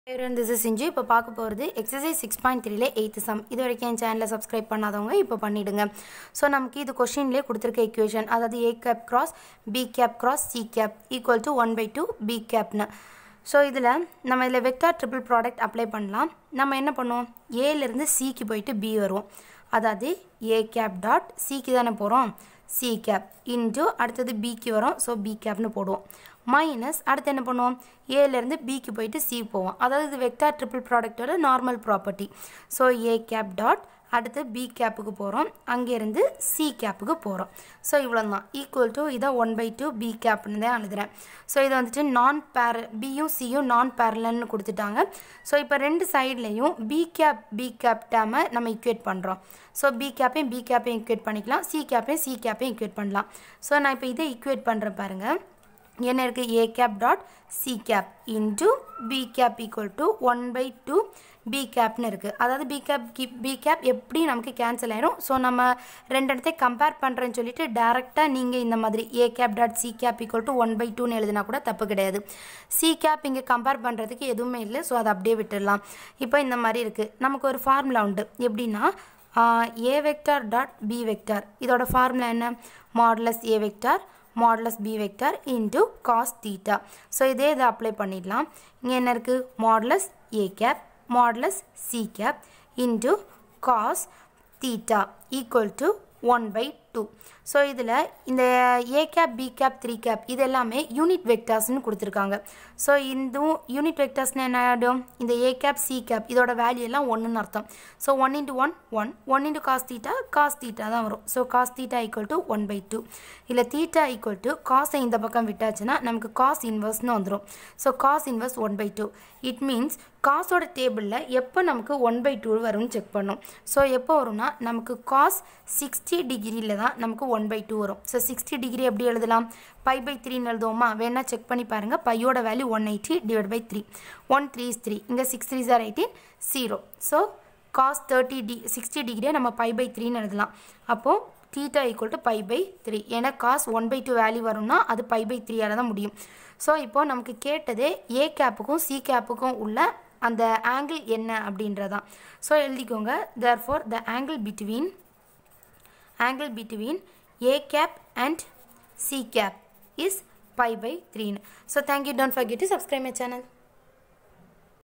everyone, this is சிஞ்சு இப்போ பார்க்க போகிறது எக்ஸசைஸ் சிக்ஸ் பாயிண்ட் த்ரீல எயித்து சம் இது வரைக்கும் என் சேனலை சப்ஸ்கிரைப் பண்ணாதவங்க இப்போ பண்ணிவிடுங்க ஸோ நமக்கு இது கொஷின்லேயே கொடுத்துருக்க equation அதாவது A cap cross B cap cross C cap equal to one by two B கேப்னு ஸோ இதில் நம்ம இதில் வெக்டார் ட்ரிபிள் ப்ராடக்ட் அப்ளை பண்ணலாம் நம்ம என்ன பண்ணுவோம் ஏலேருந்து சிக்கு போயிட்டு பி வருவோம் அதாவது ஏ கேப் டாட் சிக்கு தானே போகிறோம் சி கேப் இன்ட்டு அடுத்தது பிக்கு வரும் ஸோ பி கேப்னு போடுவோம் மைனஸ் அடுத்து என்ன பண்ணுவோம் ஏலேருந்து பிக்கு போயிட்டு சி போவோம் அதாவது இது வெக்டார் ட்ரிபிள் ப்ராடக்டோட normal property so A cap dot அடுத்து பி கேப்புக்கு போகிறோம் அங்கேருந்து சி கேப்புக்கு போகிறோம் ஸோ இவ்வளோ தான் ஈக்குவல் டு இதை ஒன் பை டூ பி கேப்னு தான் எழுதுகிறேன் ஸோ இது வந்துட்டு நான் பேர பியும் சியும் நான் பேரலன்னு கொடுத்துட்டாங்க ஸோ இப்போ ரெண்டு சைட்லேயும் பி கேப் பி கேப் டேமை நம்ம இக்குவேட் பண்ணுறோம் ஸோ பி கேப்பையும் பி கேப்பையும் இக்குவேட் பண்ணிக்கலாம் சி கேப்பையும் சி கேப்பையும் இக்குவேட் பண்ணலாம் ஸோ நான் இப்போ இதை இக்குவேட் பண்ணுறேன் பாருங்கள் என்ன இருக்குது A cap dot C cap into B cap equal to one by two B கேப்னு இருக்குது அதாவது பி கேப் பி கேப் எப்படி நமக்கு கேன்சல் ஆயிரும் ஸோ நம்ம ரெண்டு இடத்தையும் கம்பேர் பண்ணுறேன்னு சொல்லிட்டு டேரெக்டாக நீங்கள் இந்த மாதிரி A cap dot C cap equal to one by டூன்னு எழுதினா கூட தப்பு கிடையாது சி கேப் இங்கே கம்பேர் பண்ணுறதுக்கு எதுவுமே இல்லை ஸோ அதை அப்படியே விட்டுடலாம் இப்போ இந்த மாதிரி இருக்குது நமக்கு ஒரு ஃபார்முலா உண்டு எப்படின்னா A vector dot B vector இதோட ஃபார்முலா என்ன modulus A vector modulus B vector into cos theta so இதே இதை அப்ளை பண்ணிடலாம் இங்கே என்ன இருக்குது modulus A cap modulus C cap into cos theta equal to one by two so இதில் இந்த A cap B cap three cap இது எல்லாமே யூனிட் வெக்டார்ஸ்னு கொடுத்துருக்காங்க ஸோ இதுவும் யூனிட் வெக்டார்ஸ்னு என்ன ஆகிடும் இந்த ஏ கேப் சி கேப் இதோட வேல்யூ எல்லாம் ஒன்றுன்னு அர்த்தம் so one into one one one into cos theta cos theta தான் வரும் so cos theta equal to one by two இல்லை தீட்டா ஈக்குவல் டு காஸை இந்த பக்கம் விட்டாச்சுன்னா நமக்கு காஸ் இன்வர்ஸ்னு வந்துடும் so cos inverse one by two it means காஸோட டேபிளில் எப்போ நமக்கு ஒன் பை டூ வரும்னு செக் பண்ணும் ஸோ எப்போ வரும்னா நமக்கு காஸ் சிக்ஸ்டி டிகிரியில் தான் நமக்கு ஒன் பை டூ வரும் ஸோ சிக்ஸ்டி டிகிரி எப்படி எழுதலாம் பை பை த்ரீன்னு எழுதுவோமா வேணால் செக் பண்ணி பாருங்கள் பையோட value one eighty divide by three one three is three இங்கே six three sir eighteen zero so cos thirty the sixty டிகிரியை நம்ம பை பை த்ரீன்னு எழுதலாம் அப்போது theta equal to pi by three ஏன்னா cos one by two value வரும்னா அது by by த்ரீயால் தான் முடியும் ஸோ இப்போ நமக்கு கேட்டதே ஏ கேப்புக்கும் சி கேப்புக்கும் உள்ள அந்த ஆங்கிள் என்ன அப்படின்றதான் ஸோ எழுதிக்கோங்க therefore the angle between angle between A cap and C cap is pi by த்ரீன்னு so thank you don't forget to subscribe my channel